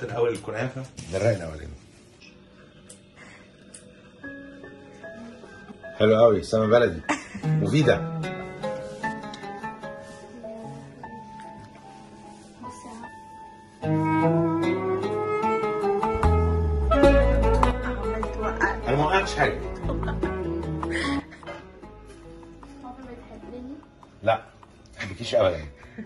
الاول الكنافه ده الرق الاولاني حلو قوي سما بلدي مفيده عملت وقع انا ما وقعتش حاجه بابا بتحبني لا ما بحبكيش ابدا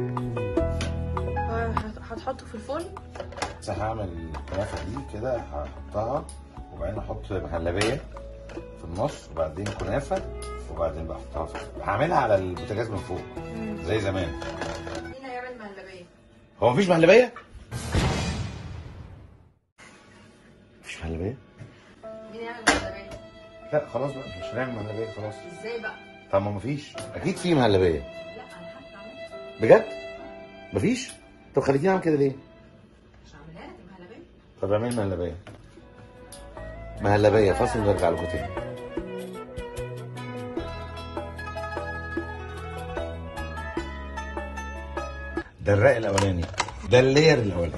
هتحطه في الفرن بس هعمل الكنافه دي كده هحطها وبعدين احط مهلبيه في النص وبعدين كنافه وبعدين بحطها في هعملها على البوتاجاز من فوق زي زمان مين هيعمل مهلبيه هو مفيش مهلبيه؟ مفيش مهلبيه؟ مين هيعمل مهلبيه لا خلاص بقى مش هنعمل مهلبيه خلاص ازاي بقى طب ما مفيش اكيد في مهلبيه لا انا حتى عملت بجد؟ مفيش؟ طب خليتيني اعمل كده ليه؟ مش هعملها لك مهلبيه طب اعمل مهلبيه مهلبيه فاصل ونرجع لكم تاني ده الرق الاولاني ده اللير الاولاني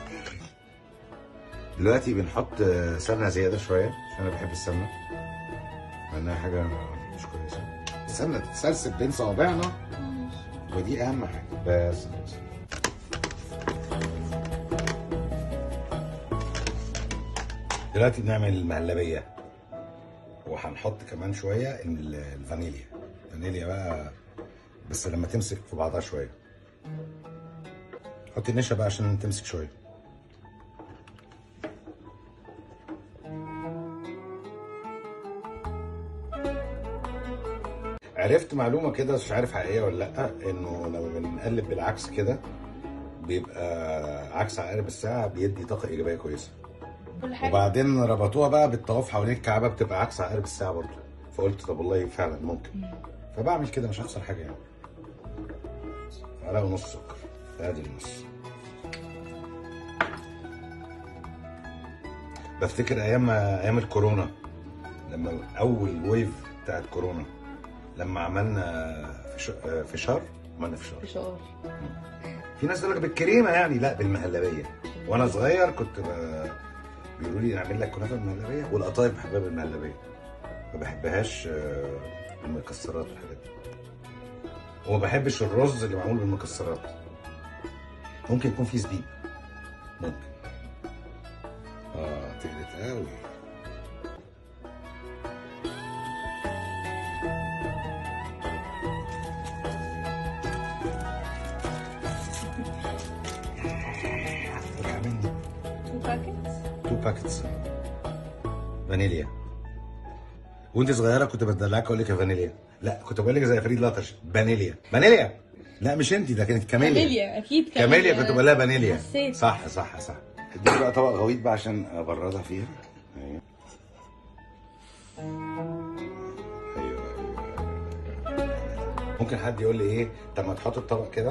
دلوقتي بنحط سمنه زياده شويه عشان انا بحب السمنه مع انها حاجه مش كويسه السمنه تتسلسل بين صوابعنا ودي اهم حاجه بس بس دلوقتي بنعمل المهلبيه وهنحط كمان شويه ال- الفانيليا الفانيليا بقى بس لما تمسك في بعضها شويه حطي النشا بقى عشان تمسك شويه عرفت معلومه كده مش عارف حقيقيه ولا لا انه لما بنقلب بالعكس كده بيبقى عكس عقارب الساعه بيدي طاقه ايجابيه كويسه كل حاجه وبعدين ربطوها بقى بالطواف حوالين الكعبه بتبقى عكس عقارب الساعه برضه فقلت طب والله فعلا ممكن فبعمل كده مش هخسر حاجه يعني معلقه ونص سكر ادي النص بفتكر ايام ايام الكورونا لما اول ويف بتاعت كورونا لما عملنا فشار فشار عملنا فشار فشار في ناس تقول لك بالكريمه يعني لا بالمهلبيه وانا صغير كنت ب... بيقولوا لي نعمل لك كنافه بالمهلبيه والقطايف بحبها بالمهلبيه ما بحبهاش آه، المكسرات والحاجات دي وما بحبش الرز اللي معمول بالمكسرات ممكن يكون فيه زبيب ممكن اه تقلت قوي مني تو باكيتس تو باكيتس فانيليا وانت صغيره كنت بدلعك اقول لك يا فانيليا لا كنت بقول لك زي فريد لطش فانيليا فانيليا لا مش انت ده كانت كاميليا كاميليا اكيد كاميليا كنت بقول لها فانيليا حسيت. صح صح صح اديك بقى طبق غويط بقى عشان ابردها فيها ايوه ايوه ايوه ممكن حد يقول لي ايه طب ما تحط الطبق كده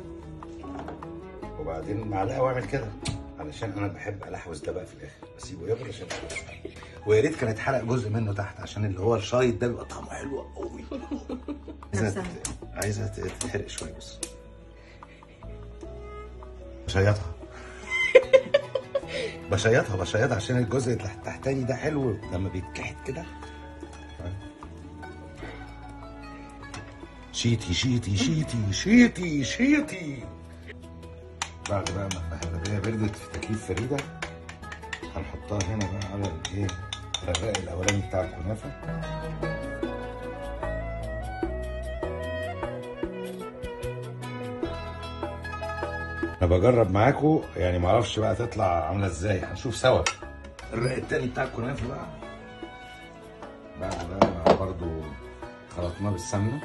وبعدين معلقه واعمل كده علشان انا بحب الحوز ده بقى في الاخر اسيبه يغلي عشان ويا ريت كان اتحرق جزء منه تحت عشان اللي هو الشايط ده بيبقى طعمه حلو قوي عايزها عايزها تتحرق شويه بس بشيطها بشيطها بشيطها عشان الجزء اللي التحتاني ده حلو لما بيتكحت كده شيتي شيتي شيتي شيتي شيتي بعد بقى ما المهلبية بردت في تكييف فريدة هنحطها هنا بقى على الايه الرقاق الاولاني بتاع الكنافة انا بجرب معاكم يعني ما اعرفش بقى تطلع عامله ازاي هنشوف سوا الرق التاني بتاع الكنافه بقى بعد بقى ما برضو خلطناه بالسمنه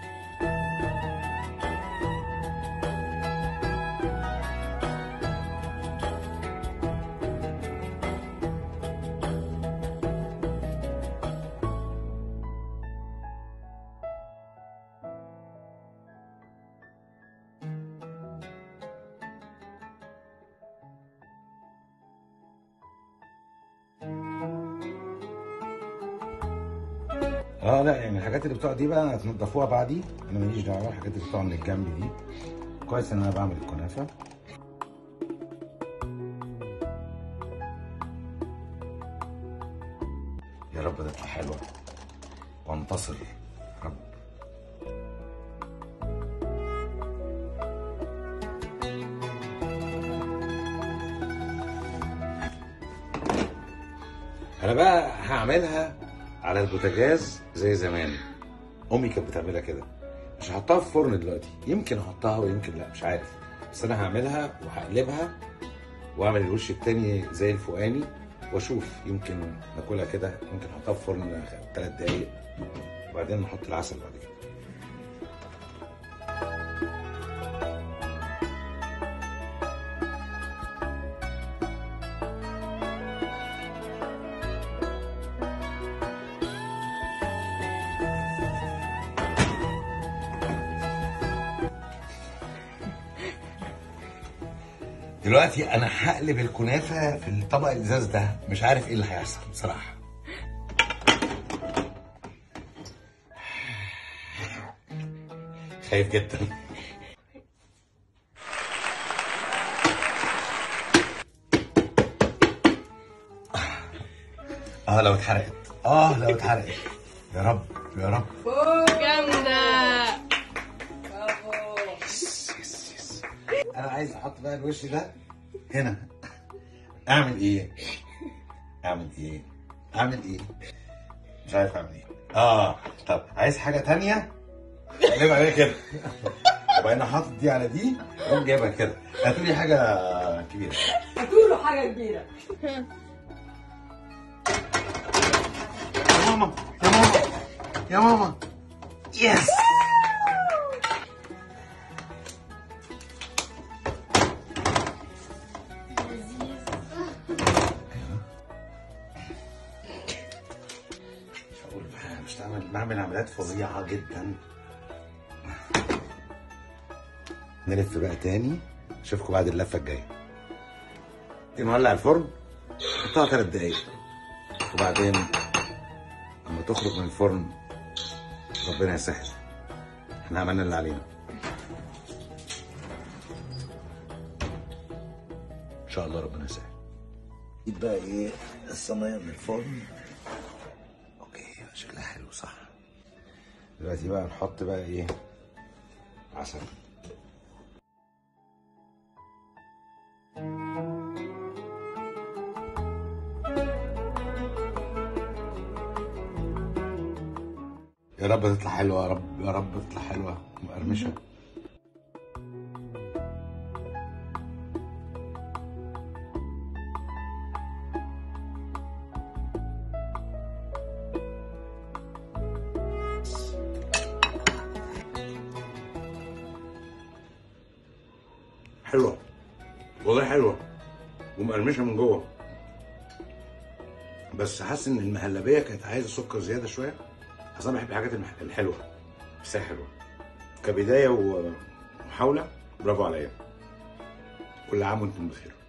اه لا يعني الحاجات اللي بتقع دي بقى تنضفوها بعدي انا ماليش دعوه الحاجات اللي بتقع من الجنب دي كويس ان انا بعمل الكنافه يا رب تطلع حلوه وانتصر يا رب انا بقى هعملها على البوتاجاز زي زمان امي كانت بتعملها كده مش هحطها في فرن دلوقتي يمكن احطها ويمكن لا مش عارف بس انا هعملها وهقلبها واعمل الوش التاني زي الفوقاني واشوف يمكن ناكلها كده ممكن احطها في فرن ثلاث دقايق وبعدين نحط العسل بعد كده دلوقتي انا هقلب الكنافه في الطبق الازاز ده مش عارف ايه اللي هيحصل بصراحه خايف جدا اه لو اتحرقت اه لو اتحرقت يا رب يا رب جامدة انا عايز احط بقى الوش ده هنا اعمل ايه اعمل ايه اعمل ايه مش عارف اعمل ايه اه طب عايز حاجه تانية اقلب عليها كده وبعدين حاطط دي على دي واقوم جايبها كده هاتوا لي حاجه كبيره هتقولوا حاجة كبيرة يا ماما يا ماما يا ماما يس مش هقول بقى، مش تعمل بعمل عمليات فظيعة جدا نلف بقى تاني اشوفكم بعد اللفة الجاية نولع الفرن حطها ثلاث دقايق وبعدين لما تخرج من الفرن ربنا يسهل احنا عملنا اللي علينا ان شاء الله ربنا يسهل اجيب بقى ايه الصينيه من الفرن اوكي شكلها حلو صح دلوقتي بقى نحط بقى ايه عسل يا رب تطلع حلوه يا رب يا رب تطلع حلوه مقرمشه حلوه والله حلوه ومقرمشه من جوه بس حاسس ان المهلبيه كانت عايزه سكر زياده شويه اصل انا بحب الحاجات المح- الحلوه بس هي حلوه كبدايه ومحاوله برافو عليا كل عام وانتم بخير